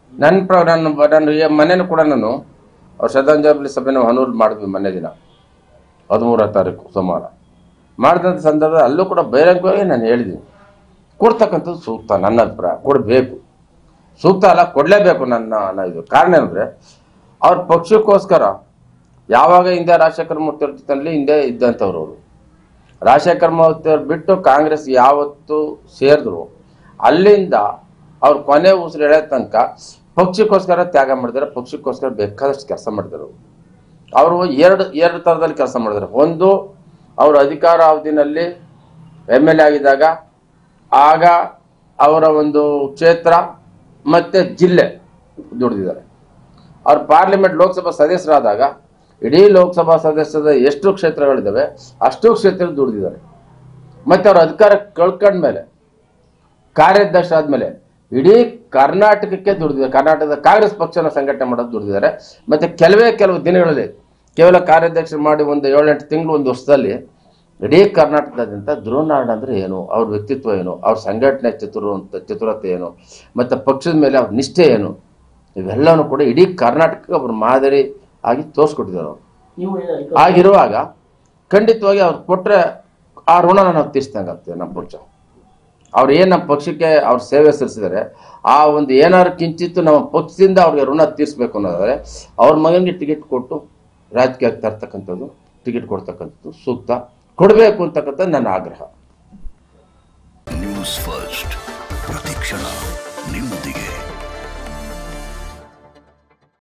ನನ್ನ ಪ್ರ ನನ್ನ ನಾನು ಈ ಮನೇನು ಕೂಡ ನಾನು ಅವ್ರು ಶ್ರದ್ಧಾಂಜಲಿ ಸಭೆ ನಾವು ಹನೂರು ಮಾಡಿದ್ವಿ ಮೊನ್ನೆ ದಿನ ಹದಿಮೂರನೇ ತಾರೀಕು ಸೋಮವಾರ ಮಾಡಿದಂಥ ಸಂದರ್ಭದಲ್ಲಿ ಅಲ್ಲೂ ಕೂಡ ಬಹಿರಂಗವಾಗಿ ನಾನು ಹೇಳಿದ್ದೀನಿ ಕೊಡ್ತಕ್ಕಂಥದ್ದು ಸೂಕ್ತ ನನ್ನ ಅಭಿಪ್ರಾಯ ಕೊಡಬೇಕು ಸೂಕ್ತ ಅಲ್ಲ ಕೊಡಲೇಬೇಕು ನನ್ನ ನನ್ನ ಇದು ಕಾರಣ ಏನಂದರೆ ಅವ್ರ ಪಕ್ಷಕ್ಕೋಸ್ಕರ ಯಾವಾಗ ಹಿಂದೆ ರಾಜಶೇಖರ ಮೂರ್ತಿ ಅವ್ರ ಜೊತೆಯಲ್ಲಿ ಹಿಂದೆ ಇದ್ದಂಥವ್ರು ಅವರು ರಾಜಶೇಖರ ಮೂರ್ತಿ ಅವ್ರು ಬಿಟ್ಟು ಕಾಂಗ್ರೆಸ್ ಯಾವತ್ತು ಸೇರಿದ್ರು ಅಲ್ಲಿಂದ ಅವ್ರ ಕೊನೆ ಉಸಿರು ಎಳೆಯ ತನಕ ಪಕ್ಷಕ್ಕೋಸ್ಕರ ತ್ಯಾಗ ಮಾಡಿದ್ದಾರೆ ಪಕ್ಷಕ್ಕೋಸ್ಕರ ಬೇಕಾದಷ್ಟು ಕೆಲಸ ಮಾಡಿದರು ಅವರು ಎರಡು ಎರಡು ಥರದಲ್ಲಿ ಕೆಲಸ ಮಾಡಿದ್ದಾರೆ ಒಂದು ಅವರು ಅಧಿಕಾರ ಅವಧಿನಲ್ಲಿ ಎಮ್ ಎಲ್ ಎ ಆಗಿದ್ದಾಗ ಆಗ ಅವರ ಒಂದು ಕ್ಷೇತ್ರ ಮತ್ತು ಜಿಲ್ಲೆ ದುಡಿದಿದ್ದಾರೆ ಅವ್ರು ಪಾರ್ಲಿಮೆಂಟ್ ಲೋಕಸಭಾ ಸದಸ್ಯರಾದಾಗ ಇಡೀ ಲೋಕಸಭಾ ಸದಸ್ಯದ ಎಷ್ಟು ಕ್ಷೇತ್ರಗಳಿದ್ದಾವೆ ಅಷ್ಟು ಕ್ಷೇತ್ರ ದುಡಿದಿದ್ದಾರೆ ಮತ್ತು ಅವ್ರ ಅಧಿಕಾರ ಕಳ್ಕೊಂಡ್ಮೇಲೆ ಕಾರ್ಯಾಧ್ಯಕ್ಷ ಆದಮೇಲೆ ಇಡೀ ಕರ್ನಾಟಕಕ್ಕೆ ದುಡಿದಿದ್ದಾರೆ ಕರ್ನಾಟಕದ ಕಾಂಗ್ರೆಸ್ ಪಕ್ಷನ ಸಂಘಟನೆ ಮಾಡೋದು ದುಡಿದಿದ್ದಾರೆ ಮತ್ತು ಕೆಲವೇ ಕೆಲವು ದಿನಗಳಲ್ಲಿ ಕೇವಲ ಕಾರ್ಯಾಧ್ಯಕ್ಷ ಮಾಡಿ ಒಂದು ಏಳೆಂಟು ತಿಂಗಳು ಒಂದು ವರ್ಷದಲ್ಲಿ ಇಡೀ ಕರ್ನಾಟಕದಾದ್ಯಂತ ಧ್ರುವನಾರಾಯಣ ಅಂದರೆ ಏನು ಅವ್ರ ವ್ಯಕ್ತಿತ್ವ ಏನು ಅವ್ರ ಸಂಘಟನೆ ಚತುರ ಚತುರತೆ ಏನು ಮತ್ತು ಪಕ್ಷದ ಮೇಲೆ ಅವ್ರ ನಿಷ್ಠೆ ಏನು ಇವೆಲ್ಲವೂ ಕೂಡ ಇಡೀ ಕರ್ನಾಟಕಕ್ಕೆ ಒಬ್ಬರು ಮಾದರಿ ಆಗಿ ತೋರಿಸ್ಕೊಟ್ಟಿದ್ದಾರೆ ಅವರು ನೀವು ಆಗಿರುವಾಗ ಖಂಡಿತವಾಗಿ ಅವ್ರು ಕೊಟ್ಟರೆ ಆ ಋಣನ ನಾವು ತೀರ್ಸ್ದಂಗೆ ಆಗ್ತದೆ ನಮ್ಮ ಪಕ್ಷ ಅವ್ರು ಏನು ನಮ್ಮ ಪಕ್ಷಕ್ಕೆ ಅವ್ರ ಸೇವೆ ಸಲ್ಲಿಸಿದ್ದಾರೆ ಆ ಒಂದು ಏನಾದ್ರು ಕಿಂಚಿತ್ತು ನಮ್ಮ ಪಕ್ಷದಿಂದ ಅವ್ರಿಗೆ ಋಣ ತೀರಿಸ್ಬೇಕು ಅನ್ನೋದಾದ್ರೆ ಅವ್ರ ಮಗನಿಗೆ ಟಿಕೆಟ್ ಕೊಟ್ಟು ರಾಜಕೀಯಕ್ಕೆ ತರ್ತಕ್ಕಂಥದ್ದು ಟಿಕೆಟ್ ಕೊಡ್ತಕ್ಕಂಥದ್ದು ಸೂಕ್ತ ಕೊಡಬೇಕು ಅಂತಕ್ಕಂಥದ್ದು ನನ್ನ ಆಗ್ರಹ